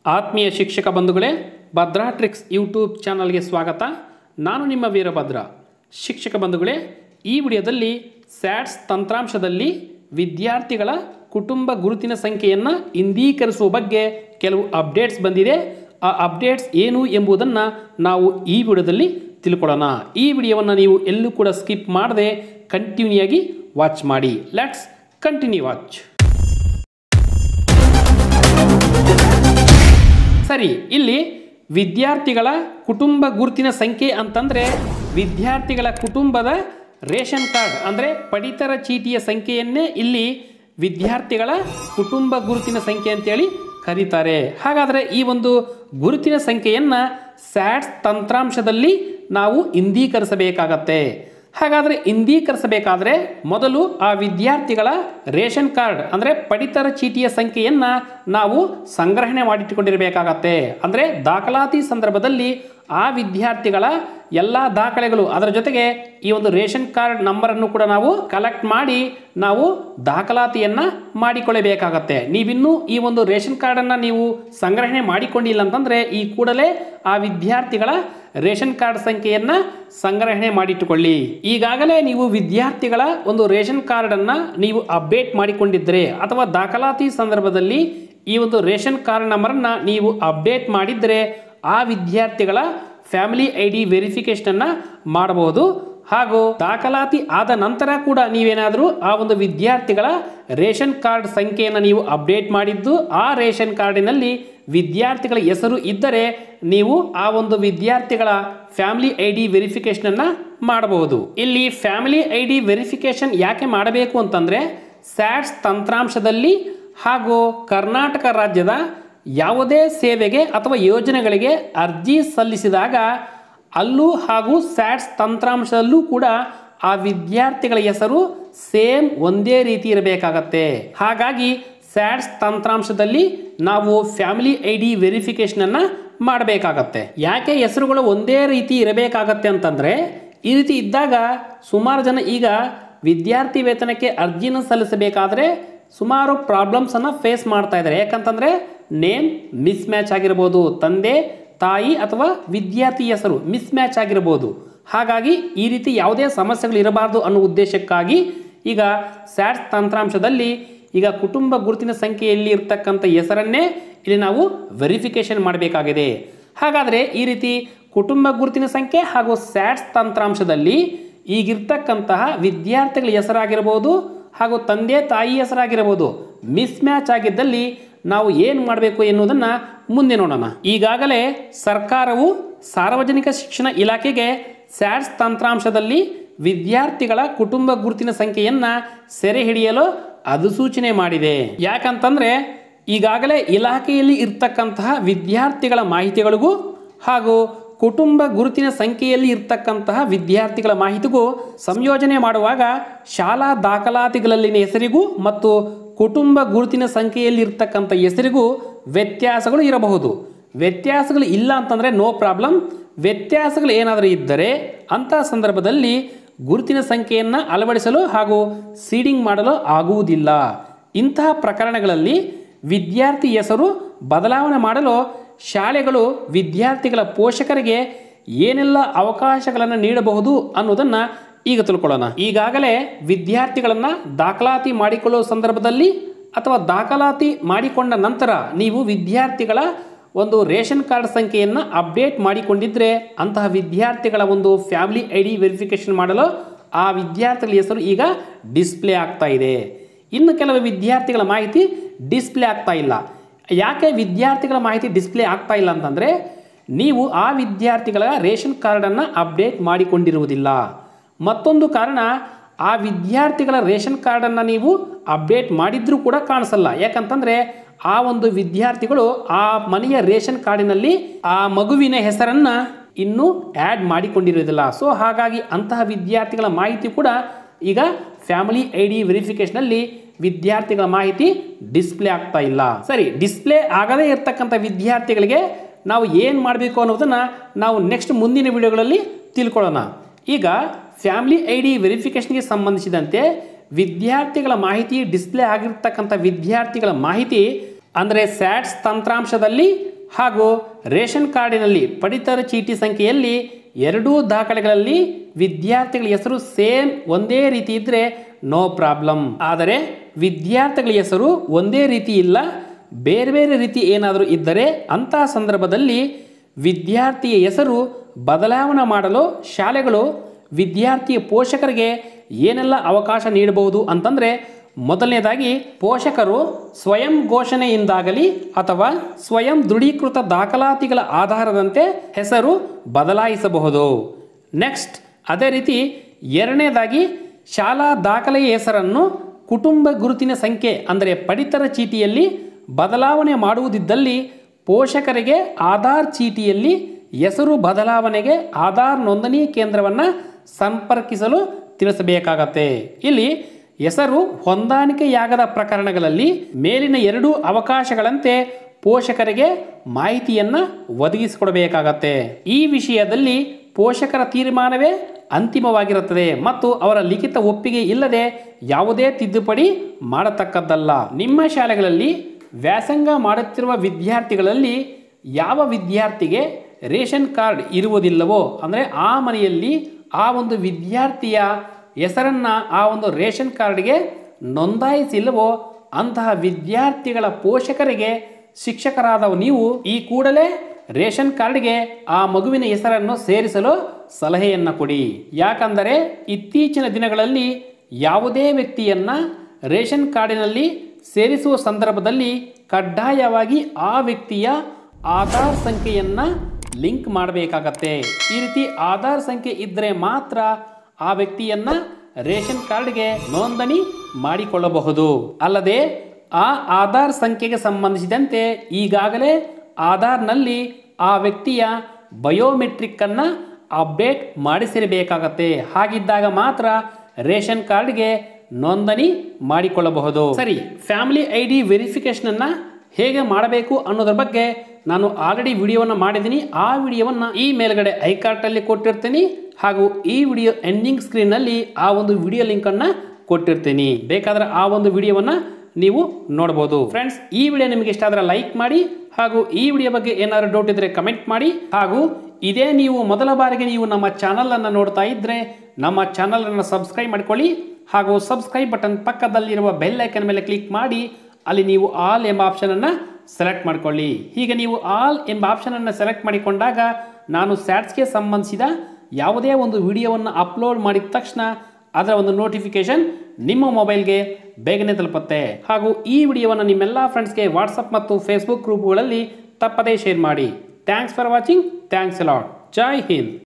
ಆತ್ಮೀಯ ಶಿಕ್ಷಕ ಬಂಧುಗಳೇ ಭದ್ರಾ ಟ್ರಿಕ್ಸ್ ಯೂಟ್ಯೂಬ್ ಚಾನಲ್ಗೆ ಸ್ವಾಗತ ನಾನು ನಿಮ್ಮ ವೀರಭದ್ರ ಶಿಕ್ಷಕ ಬಂಧುಗಳೇ ಈ ವಿಡಿಯೋದಲ್ಲಿ ಸ್ಯಾಟ್ಸ್ ತಂತ್ರಾಂಶದಲ್ಲಿ ವಿದ್ಯಾರ್ಥಿಗಳ ಕುಟುಂಬ ಗುರುತಿನ ಸಂಖ್ಯೆಯನ್ನು ಇಂದೀಕರಿಸುವ ಬಗ್ಗೆ ಕೆಲವು ಅಪ್ಡೇಟ್ಸ್ ಬಂದಿದೆ ಆ ಅಪ್ಡೇಟ್ಸ್ ಏನು ಎಂಬುದನ್ನು ನಾವು ಈ ವಿಡಿಯೋದಲ್ಲಿ ತಿಳ್ಕೊಳ್ಳೋಣ ಈ ವಿಡಿಯೋವನ್ನು ನೀವು ಎಲ್ಲೂ ಕೂಡ ಸ್ಕಿಪ್ ಮಾಡದೆ ಕಂಟಿನ್ಯೂ ಆಗಿ ವಾಚ್ ಮಾಡಿ ಲೆಟ್ಸ್ ಕಂಟಿನ್ಯೂ ವಾಚ್ ಸರಿ ಇಲ್ಲಿ ವಿದ್ಯಾರ್ಥಿಗಳ ಕುಟುಂಬ ಗುರುತಿನ ಸಂಖ್ಯೆ ಅಂತಂದರೆ ವಿದ್ಯಾರ್ಥಿಗಳ ಕುಟುಂಬದ ರೇಷನ್ ಕಾರ್ಡ್ ಅಂದರೆ ಪಡಿತರ ಚೀಟಿಯ ಸಂಖ್ಯೆಯನ್ನೇ ಇಲ್ಲಿ ವಿದ್ಯಾರ್ಥಿಗಳ ಕುಟುಂಬ ಗುರುತಿನ ಸಂಖ್ಯೆ ಅಂತೇಳಿ ಕರೀತಾರೆ ಹಾಗಾದರೆ ಈ ಒಂದು ಗುರುತಿನ ಸಂಖ್ಯೆಯನ್ನು ಸ್ಯಾಟ್ಸ್ ತಂತ್ರಾಂಶದಲ್ಲಿ ನಾವು ಇಂದೀಕರಿಸಬೇಕಾಗತ್ತೆ ಹಾಗಾದರೆ ಇಂದೀಕರಿಸಬೇಕಾದ್ರೆ ಮೊದಲು ಆ ವಿದ್ಯಾರ್ಥಿಗಳ ರೇಷನ್ ಕಾರ್ಡ್ ಅಂದರೆ ಪಡಿತರ ಚೀಟಿಯ ಸಂಖ್ಯೆಯನ್ನು ನಾವು ಸಂಗ್ರಹಣೆ ಮಾಡಿಟ್ಟುಕೊಂಡಿರಬೇಕಾಗತ್ತೆ ಅಂದರೆ ದಾಖಲಾತಿ ಸಂದರ್ಭದಲ್ಲಿ ಆ ವಿದ್ಯಾರ್ಥಿಗಳ ಎಲ್ಲ ದಾಖಲೆಗಳು ಅದರ ಜೊತೆಗೆ ಈ ಒಂದು ರೇಷನ್ ಕಾರ್ಡ್ ನಂಬರನ್ನು ಕೂಡ ನಾವು ಕಲೆಕ್ಟ್ ಮಾಡಿ ನಾವು ದಾಖಲಾತಿಯನ್ನು ಮಾಡಿಕೊಳ್ಳಬೇಕಾಗತ್ತೆ ನೀವಿನ್ನೂ ಈ ಒಂದು ರೇಷನ್ ಕಾರ್ಡನ್ನು ನೀವು ಸಂಗ್ರಹಣೆ ಮಾಡಿಕೊಂಡಿಲ್ಲ ಅಂತಂದರೆ ಈ ಕೂಡಲೇ ಆ ವಿದ್ಯಾರ್ಥಿಗಳ ರೇಷನ್ ಕಾರ್ಡ್ ಸಂಖ್ಯೆಯನ್ನು ಸಂಗ್ರಹಣೆ ಮಾಡಿಟ್ಟುಕೊಳ್ಳಿ ಈಗಾಗಲೇ ನೀವು ವಿದ್ಯಾರ್ಥಿಗಳ ಒಂದು ರೇಷನ್ ಕಾರ್ಡನ್ನು ನೀವು ಅಪ್ಡೇಟ್ ಮಾಡಿಕೊಂಡಿದ್ದರೆ ಅಥವಾ ದಾಖಲಾತಿ ಸಂದರ್ಭದಲ್ಲಿ ಈ ಒಂದು ರೇಷನ್ ಕಾರ್ಡ್ ನಂಬರನ್ನು ನೀವು ಅಪ್ಡೇಟ್ ಮಾಡಿದರೆ ಆ ವಿದ್ಯಾರ್ಥಿಗಳ ಫ್ಯಾಮಿಲಿ ಐ ಡಿ ವೆರಿಫಿಕೇಷನನ್ನು ಮಾಡಬಹುದು ಹಾಗೂ ದಾಖಲಾತಿ ಆದ ನಂತರ ಕೂಡ ನೀವೇನಾದರೂ ಆ ಒಂದು ವಿದ್ಯಾರ್ಥಿಗಳ ರೇಷನ್ ಕಾರ್ಡ್ ಸಂಖ್ಯೆಯನ್ನು ನೀವು ಅಪ್ಡೇಟ್ ಮಾಡಿದ್ದು ಆ ರೇಷನ್ ಕಾರ್ಡಿನಲ್ಲಿ ವಿದ್ಯಾರ್ಥಿಗಳ ಹೆಸರು ಇದ್ದರೆ ನೀವು ಆ ಒಂದು ವಿದ್ಯಾರ್ಥಿಗಳ ಫ್ಯಾಮಿಲಿ ಐ ಡಿ ವೆರಿಫಿಕೇಷನನ್ನು ಮಾಡಬಹುದು ಇಲ್ಲಿ ಫ್ಯಾಮಿಲಿ ಐ ಡಿ ವೆರಿಫಿಕೇಷನ್ ಯಾಕೆ ಮಾಡಬೇಕು ಅಂತಂದರೆ ಸ್ಯಾಟ್ಸ್ ತಂತ್ರಾಂಶದಲ್ಲಿ ಹಾಗೂ ಕರ್ನಾಟಕ ರಾಜ್ಯದ ಯಾವುದೇ ಸೇವೆಗೆ ಅಥವಾ ಯೋಜನೆಗಳಿಗೆ ಅರ್ಜಿ ಸಲ್ಲಿಸಿದಾಗ ಅಲ್ಲೂ ಹಾಗೂ ಸ್ಯಾಟ್ಸ್ ತಂತ್ರಾಂಶದಲ್ಲೂ ಕೂಡ ಆ ವಿದ್ಯಾರ್ಥಿಗಳ ಹೆಸರು ಸೇಮ್ ಒಂದೇ ರೀತಿ ಇರಬೇಕಾಗತ್ತೆ ಹಾಗಾಗಿ ಸ್ಯಾಟ್ಸ್ ತಂತ್ರಾಂಶದಲ್ಲಿ ನಾವು ಫ್ಯಾಮಿಲಿ ಐ ಡಿ ವೆರಿಫಿಕೇಷನನ್ನು ಮಾಡಬೇಕಾಗತ್ತೆ ಯಾಕೆ ಹೆಸರುಗಳು ಒಂದೇ ರೀತಿ ಇರಬೇಕಾಗತ್ತೆ ಅಂತಂದರೆ ಈ ರೀತಿ ಇದ್ದಾಗ ಸುಮಾರು ಜನ ಈಗ ವಿದ್ಯಾರ್ಥಿ ವೇತನಕ್ಕೆ ಅರ್ಜಿನ ಸಲ್ಲಿಸಬೇಕಾದ್ರೆ ಸುಮಾರು ಪ್ರಾಬ್ಲಮ್ಸನ್ನು ಫೇಸ್ ಮಾಡ್ತಾ ಇದ್ದಾರೆ ಯಾಕಂತಂದರೆ ನೇಮ್ ಮಿಸ್ ಮ್ಯಾಚ್ ಆಗಿರ್ಬೋದು ತಂದೆ ತಾಯಿ ಅಥವಾ ವಿದ್ಯಾರ್ಥಿ ಹೆಸರು ಮಿಸ್ ಮ್ಯಾಚ್ ಆಗಿರ್ಬೋದು ಹಾಗಾಗಿ ಈ ರೀತಿ ಯಾವುದೇ ಸಮಸ್ಯೆಗಳು ಇರಬಾರ್ದು ಅನ್ನೋ ಉದ್ದೇಶಕ್ಕಾಗಿ ಈಗ ಸ್ಯಾಟ್ಸ್ ತಂತ್ರಾಂಶದಲ್ಲಿ ಈಗ ಕುಟುಂಬ ಗುರುತಿನ ಸಂಖ್ಯೆಯಲ್ಲಿ ಇರ್ತಕ್ಕಂಥ ಹೆಸರನ್ನೇ ಇಲ್ಲಿ ನಾವು ವೆರಿಫಿಕೇಷನ್ ಮಾಡಬೇಕಾಗಿದೆ ಹಾಗಾದರೆ ಈ ರೀತಿ ಕುಟುಂಬ ಗುರುತಿನ ಸಂಖ್ಯೆ ಹಾಗೂ ಸ್ಯಾಟ್ಸ್ ತಂತ್ರಾಂಶದಲ್ಲಿ ಈಗಿರ್ತಕ್ಕಂತಹ ವಿದ್ಯಾರ್ಥಿಗಳ ಹೆಸರಾಗಿರ್ಬೋದು ಹಾಗೂ ತಂದೆ ತಾಯಿ ಹೆಸರಾಗಿರ್ಬೋದು ಮಿಸ್ ಮ್ಯಾಚ್ ಆಗಿದ್ದಲ್ಲಿ ನಾವು ಏನು ಮಾಡಬೇಕು ಎನ್ನುವುದನ್ನು ಮುಂದೆ ನೋಡೋಣ ಈಗಾಗಲೇ ಸರ್ಕಾರವು ಸಾರ್ವಜನಿಕ ಶಿಕ್ಷಣ ಇಲಾಖೆಗೆ ಸ್ಯಾಟ್ಸ್ ತಂತ್ರಾಂಶದಲ್ಲಿ ವಿದ್ಯಾರ್ಥಿಗಳ ಕುಟುಂಬ ಗುರುತಿನ ಸಂಖ್ಯೆಯನ್ನು ಸೆರೆ ಹಿಡಿಯಲು ಅಧಿಸೂಚನೆ ಮಾಡಿದೆ ಯಾಕಂತಂದರೆ ಈಗಾಗಲೇ ಇಲಾಖೆಯಲ್ಲಿ ಇರ್ತಕ್ಕಂತಹ ವಿದ್ಯಾರ್ಥಿಗಳ ಮಾಹಿತಿಗಳಿಗೂ ಹಾಗೂ ಕುಟುಂಬ ಗುರುತಿನ ಸಂಖ್ಯೆಯಲ್ಲಿ ಇರ್ತಕ್ಕಂತಹ ವಿದ್ಯಾರ್ಥಿಗಳ ಮಾಹಿತಿಗೂ ಸಂಯೋಜನೆ ಮಾಡುವಾಗ ಶಾಲಾ ದಾಖಲಾತಿಗಳಲ್ಲಿನ ಹೆಸರಿಗೂ ಮತ್ತು ಕುಟುಂಬ ಗುರುತಿನ ಸಂಖ್ಯೆಯಲ್ಲಿ ಇರ್ತಕ್ಕಂಥ ಹೆಸರಿಗೂ ವ್ಯತ್ಯಾಸಗಳು ಇರಬಹುದು ವ್ಯತ್ಯಾಸಗಳು ಇಲ್ಲ ಅಂತಂದರೆ ನೋ ಪ್ರಾಬ್ಲಮ್ ವ್ಯತ್ಯಾಸಗಳು ಏನಾದರೂ ಇದ್ದರೆ ಅಂಥ ಸಂದರ್ಭದಲ್ಲಿ ಗುರುತಿನ ಸಂಖ್ಯೆಯನ್ನು ಅಳವಡಿಸಲು ಹಾಗೂ ಸೀಡಿಂಗ್ ಮಾಡಲು ಆಗುವುದಿಲ್ಲ ಇಂತಹ ಪ್ರಕರಣಗಳಲ್ಲಿ ವಿದ್ಯಾರ್ಥಿ ಹೆಸರು ಬದಲಾವಣೆ ಮಾಡಲು ಶಾಲೆಗಳು ವಿದ್ಯಾರ್ಥಿಗಳ ಪೋಷಕರಿಗೆ ಏನೆಲ್ಲ ಅವಕಾಶಗಳನ್ನು ನೀಡಬಹುದು ಅನ್ನೋದನ್ನು ಈಗ ತಿಳ್ಕೊಳ್ಳೋಣ ಈಗಾಗಲೇ ವಿದ್ಯಾರ್ಥಿಗಳನ್ನು ದಾಖಲಾತಿ ಮಾಡಿಕೊಳ್ಳುವ ಸಂದರ್ಭದಲ್ಲಿ ಅಥವಾ ದಾಖಲಾತಿ ಮಾಡಿಕೊಂಡ ನಂತರ ನೀವು ವಿದ್ಯಾರ್ಥಿಗಳ ಒಂದು ರೇಷನ್ ಕಾರ್ಡ್ ಸಂಖ್ಯೆಯನ್ನು ಅಪ್ಡೇಟ್ ಮಾಡಿಕೊಂಡಿದ್ದರೆ ಅಂತಹ ವಿದ್ಯಾರ್ಥಿಗಳ ಒಂದು ಫ್ಯಾಮಿಲಿ ಐ ಡಿ ವೆರಿಫಿಕೇಷನ್ ಮಾಡಲು ಆ ವಿದ್ಯಾರ್ಥಿಗಳ ಹೆಸರು ಈಗ ಡಿಸ್ಪ್ಲೇ ಆಗ್ತಾ ಇದೆ ಇನ್ನು ಕೆಲವು ವಿದ್ಯಾರ್ಥಿಗಳ ಮಾಹಿತಿ ಡಿಸ್ಪ್ಲೇ ಆಗ್ತಾ ಇಲ್ಲ ಯಾಕೆ ವಿದ್ಯಾರ್ಥಿಗಳ ಮಾಹಿತಿ ಡಿಸ್ಪ್ಲೇ ಆಗ್ತಾ ಇಲ್ಲ ಅಂತಂದರೆ ನೀವು ಆ ವಿದ್ಯಾರ್ಥಿಗಳ ರೇಷನ್ ಕಾರ್ಡನ್ನು ಅಪ್ಡೇಟ್ ಮಾಡಿಕೊಂಡಿರುವುದಿಲ್ಲ ಮತ್ತೊಂದು ಕಾರಣ ಆ ವಿದ್ಯಾರ್ಥಿಗಳ ರೇಷನ್ ಕಾರ್ಡನ್ನು ನೀವು ಅಪ್ಡೇಟ್ ಮಾಡಿದ್ರೂ ಕೂಡ ಕಾಣಿಸಲ್ಲ ಯಾಕಂತಂದರೆ ಆ ಒಂದು ವಿದ್ಯಾರ್ಥಿಗಳು ಆ ಮನೆಯ ರೇಷನ್ ಕಾರ್ಡಿನಲ್ಲಿ ಆ ಮಗುವಿನ ಹೆಸರನ್ನು ಇನ್ನೂ ಆ್ಯಡ್ ಮಾಡಿಕೊಂಡಿರುವುದಿಲ್ಲ ಸೊ ಹಾಗಾಗಿ ಅಂತಹ ವಿದ್ಯಾರ್ಥಿಗಳ ಮಾಹಿತಿ ಕೂಡ ಈಗ ಫ್ಯಾಮಿಲಿ ಐ ಡಿ ವೆರಿಫಿಕೇಷನಲ್ಲಿ ವಿದ್ಯಾರ್ಥಿಗಳ ಮಾಹಿತಿ ಡಿಸ್ಪ್ಲೇ ಆಗ್ತಾ ಇಲ್ಲ ಸರಿ ಡಿಸ್ಪ್ಲೇ ಆಗದೇ ಇರತಕ್ಕಂಥ ವಿದ್ಯಾರ್ಥಿಗಳಿಗೆ ನಾವು ಏನು ಮಾಡಬೇಕು ಅನ್ನೋದನ್ನು ನಾವು ನೆಕ್ಸ್ಟ್ ಮುಂದಿನ ವಿಡಿಯೋಗಳಲ್ಲಿ ತಿಳ್ಕೊಳ್ಳೋಣ ಈಗ ಫ್ಯಾಮಿಲಿ ಐ ಡಿ ವೆರಿಫಿಕೇಷನ್ಗೆ ಸಂಬಂಧಿಸಿದಂತೆ ವಿದ್ಯಾರ್ಥಿಗಳ ಮಾಹಿತಿ ಡಿಸ್ಪ್ಲೇ ಆಗಿರ್ತಕ್ಕಂಥ ವಿದ್ಯಾರ್ಥಿಗಳ ಮಾಹಿತಿ ಅಂದರೆ ಸ್ಯಾಟ್ಸ್ ತಂತ್ರಾಂಶದಲ್ಲಿ ಹಾಗೂ ರೇಷನ್ ಕಾರ್ಡಿನಲ್ಲಿ ಪಡಿತರ ಚೀಟಿ ಸಂಖ್ಯೆಯಲ್ಲಿ ಎರಡೂ ದಾಖಲೆಗಳಲ್ಲಿ ವಿದ್ಯಾರ್ಥಿಗಳ ಹೆಸರು ಸೇಮ್ ಒಂದೇ ರೀತಿ ಇದ್ದರೆ ನೋ ಪ್ರಾಬ್ಲಮ್ ಆದರೆ ವಿದ್ಯಾರ್ಥಿಗಳ ಹೆಸರು ಒಂದೇ ರೀತಿ ಇಲ್ಲ ಬೇರೆ ಬೇರೆ ರೀತಿ ಏನಾದರೂ ಇದ್ದರೆ ಅಂತಹ ಸಂದರ್ಭದಲ್ಲಿ ವಿದ್ಯಾರ್ಥಿಯ ಹೆಸರು ಬದಲಾವಣೆ ಮಾಡಲು ಶಾಲೆಗಳು ವಿದ್ಯಾರ್ಥಿಯ ಪೋಷಕರಿಗೆ ಏನೆಲ್ಲ ಅವಕಾಶ ನೀಡಬಹುದು ಅಂತಂದರೆ ಮೊದಲನೇದಾಗಿ ಪೋಷಕರು ಸ್ವಯಂ ಘೋಷಣೆಯಿಂದಾಗಲಿ ಅಥವಾ ಸ್ವಯಂ ದೃಢೀಕೃತ ದಾಖಲಾತಿಗಳ ಆಧಾರದಂತೆ ಹೆಸರು ಬದಲಾಯಿಸಬಹುದು ನೆಕ್ಸ್ಟ್ ಅದೇ ರೀತಿ ಎರಡನೇದಾಗಿ ಶಾಲಾ ದಾಖಲೆಯ ಹೆಸರನ್ನು ಕುಟುಂಬ ಗುರುತಿನ ಸಂಖ್ಯೆ ಅಂದರೆ ಪಡಿತರ ಚೀಟಿಯಲ್ಲಿ ಬದಲಾವಣೆ ಮಾಡುವುದಿದ್ದಲ್ಲಿ ಪೋಷಕರಿಗೆ ಆಧಾರ್ ಚೀಟಿಯಲ್ಲಿ ಹೆಸರು ಬದಲಾವಣೆಗೆ ಆಧಾರ್ ನೋಂದಣಿ ಕೇಂದ್ರವನ್ನು ಸಂಪರ್ಕಿಸಲು ತಿಳಿಸಬೇಕಾಗತ್ತೆ ಇಲ್ಲಿ ಹೆಸರು ಹೊಂದಾಣಿಕೆಯಾಗದ ಪ್ರಕರಣಗಳಲ್ಲಿ ಮೇಲಿನ ಎರಡೂ ಅವಕಾಶಗಳಂತೆ ಪೋಷಕರಿಗೆ ಮಾಹಿತಿಯನ್ನು ಒದಗಿಸಿಕೊಡಬೇಕಾಗತ್ತೆ ಈ ವಿಷಯದಲ್ಲಿ ಪೋಷಕರ ತೀರ್ಮಾನವೇ ಅಂತಿಮವಾಗಿರುತ್ತದೆ ಮತ್ತು ಅವರ ಲಿಖಿತ ಒಪ್ಪಿಗೆ ಇಲ್ಲದೆ ಯಾವುದೇ ತಿದ್ದುಪಡಿ ಮಾಡತಕ್ಕದ್ದಲ್ಲ ನಿಮ್ಮ ಶಾಲೆಗಳಲ್ಲಿ ವ್ಯಾಸಂಗ ಮಾಡುತ್ತಿರುವ ವಿದ್ಯಾರ್ಥಿಗಳಲ್ಲಿ ಯಾವ ವಿದ್ಯಾರ್ಥಿಗೆ ರೇಷನ್ ಕಾರ್ಡ್ ಇರುವುದಿಲ್ಲವೋ ಅಂದರೆ ಆ ಮನೆಯಲ್ಲಿ ಆ ಒಂದು ವಿದ್ಯಾರ್ಥಿಯ ಹೆಸರನ್ನು ಆ ಒಂದು ರೇಷನ್ ಕಾರ್ಡ್ಗೆ ನೋಂದಾಯಿಸಿಲ್ಲವೋ ಅಂತಹ ವಿದ್ಯಾರ್ಥಿಗಳ ಪೋಷಕರಿಗೆ ಶಿಕ್ಷಕರಾದವ ನೀವು ಈ ಕೂಡಲೇ ರೇಷನ್ ಕಾರ್ಡ್ಗೆ ಆ ಮಗುವಿನ ಹೆಸರನ್ನು ಸೇರಿಸಲು ಸಲಹೆಯನ್ನು ಕೊಡಿ ಯಾಕಂದರೆ ಇತ್ತೀಚಿನ ದಿನಗಳಲ್ಲಿ ಯಾವುದೇ ವ್ಯಕ್ತಿಯನ್ನ ರೇಷನ್ ಕಾರ್ಡಿನಲ್ಲಿ ಸೇರಿಸುವ ಸಂದರ್ಭದಲ್ಲಿ ಕಡ್ಡಾಯವಾಗಿ ಆ ವ್ಯಕ್ತಿಯ ಆಧಾರ್ ಸಂಖ್ಯೆಯನ್ನು ಲಿಂಕ್ ಮಾಡಬೇಕಾಗತ್ತೆ ಈ ರೀತಿ ಆಧಾರ್ ಸಂಖ್ಯೆ ಇದ್ದರೆ ಮಾತ್ರ ಆ ವ್ಯಕ್ತಿಯನ್ನ ರೇಷನ್ ಕಾರ್ಡ್ಗೆ ನೋಂದಣಿ ಮಾಡಿಕೊಳ್ಳಬಹುದು ಅಲ್ಲದೆ ಆ ಆಧಾರ್ ಸಂಖ್ಯೆಗೆ ಸಂಬಂಧಿಸಿದಂತೆ ಈಗಾಗಲೇ ಆಧಾರ್ನಲ್ಲಿ ಆ ವ್ಯಕ್ತಿಯ ಬಯೋಮೆಟ್ರಿಕ್ ಅನ್ನ ಅಪ್ಡೇಟ್ ಮಾಡಿಸಿರಬೇಕಾಗತ್ತೆ ಹಾಗಿದ್ದಾಗ ಮಾತ್ರ ರೇಷನ್ ಕಾರ್ಡ್ಗೆ ನೋಂದಣಿ ಮಾಡಿಕೊಳ್ಳಬಹುದು ಸರಿ ಫ್ಯಾಮಿಲಿ ಐ ಡಿ ವೆರಿಫಿಕೇಶನ್ ಅನ್ನ ಹೇಗೆ ಮಾಡಬೇಕು ಅನ್ನೋದ್ರ ಬಗ್ಗೆ ನಾನು ಆಲ್ರೆಡಿ ವಿಡಿಯೋವನ್ನು ಮಾಡಿದ್ದೀನಿ ಆ ವಿಡಿಯೋವನ್ನು ಈ ಮೇಲ್ಗಡೆ ಐಕಾರ್ಟಲ್ಲಿ ಕೊಟ್ಟಿರ್ತೀನಿ ಹಾಗೂ ಈ ವಿಡಿಯೋ ಎಂಡಿಂಗ್ ಸ್ಕ್ರೀನ್ನಲ್ಲಿ ಆ ಒಂದು ವಿಡಿಯೋ ಲಿಂಕನ್ನು ಕೊಟ್ಟಿರ್ತೀನಿ ಬೇಕಾದ್ರೆ ಆ ಒಂದು ವಿಡಿಯೋವನ್ನು ನೀವು ನೋಡ್ಬೋದು ಫ್ರೆಂಡ್ಸ್ ಈ ವಿಡಿಯೋ ನಿಮಗೆ ಇಷ್ಟ ಆದರೆ ಲೈಕ್ ಮಾಡಿ ಹಾಗೂ ಈ ವಿಡಿಯೋ ಬಗ್ಗೆ ಏನಾದರೂ ಡೌಟ್ ಇದ್ದರೆ ಕಮೆಂಟ್ ಮಾಡಿ ಹಾಗೂ ಇದೇ ನೀವು ಮೊದಲ ಬಾರಿಗೆ ನೀವು ನಮ್ಮ ಚಾನಲನ್ನು ನೋಡ್ತಾ ಇದ್ದರೆ ನಮ್ಮ ಚಾನಲನ್ನು ಸಬ್ಸ್ಕ್ರೈಬ್ ಮಾಡ್ಕೊಳ್ಳಿ ಹಾಗೂ ಸಬ್ಸ್ಕ್ರೈಬ್ ಬಟನ್ ಪಕ್ಕದಲ್ಲಿರುವ ಬೆಲ್ ಐಕನ್ ಮೇಲೆ ಕ್ಲಿಕ್ ಮಾಡಿ ಅಲ್ಲಿ ನೀವು ಆಲ್ ಎಂಬ ಆಪ್ಷನನ್ನು ಸೆಲೆಕ್ಟ್ ಮಾಡ್ಕೊಳ್ಳಿ ಹೀಗೆ ನೀವು ಆಲ್ ಎಂಬ ಆಪ್ಷನನ್ನು ಸೆಲೆಕ್ಟ್ ಮಾಡಿಕೊಂಡಾಗ ನಾನು ಸ್ಯಾಟ್ಸ್ಗೆ ಸಂಬಂಧಿಸಿದ ಯಾವುದೇ ಒಂದು ವಿಡಿಯೋವನ್ನು ಅಪ್ಲೋಡ್ ಮಾಡಿದ ತಕ್ಷಣ ಅದರ ಒಂದು ನೋಟಿಫಿಕೇಶನ್ ನಿಮ್ಮ ಮೊಬೈಲ್ಗೆ ಬೇಗನೆ ತಲುಪುತ್ತೆ ಹಾಗೂ ಈ ವಿಡಿಯೋವನ್ನು ನಿಮ್ಮೆಲ್ಲ ಫ್ರೆಂಡ್ಸ್ಗೆ ವಾಟ್ಸಪ್ ಮತ್ತು ಫೇಸ್ಬುಕ್ ಗ್ರೂಪ್ಗಳಲ್ಲಿ ತಪ್ಪದೇ ಶೇರ್ ಮಾಡಿ thanks for watching thanks a lot ಜೈ ಹಿಂದ್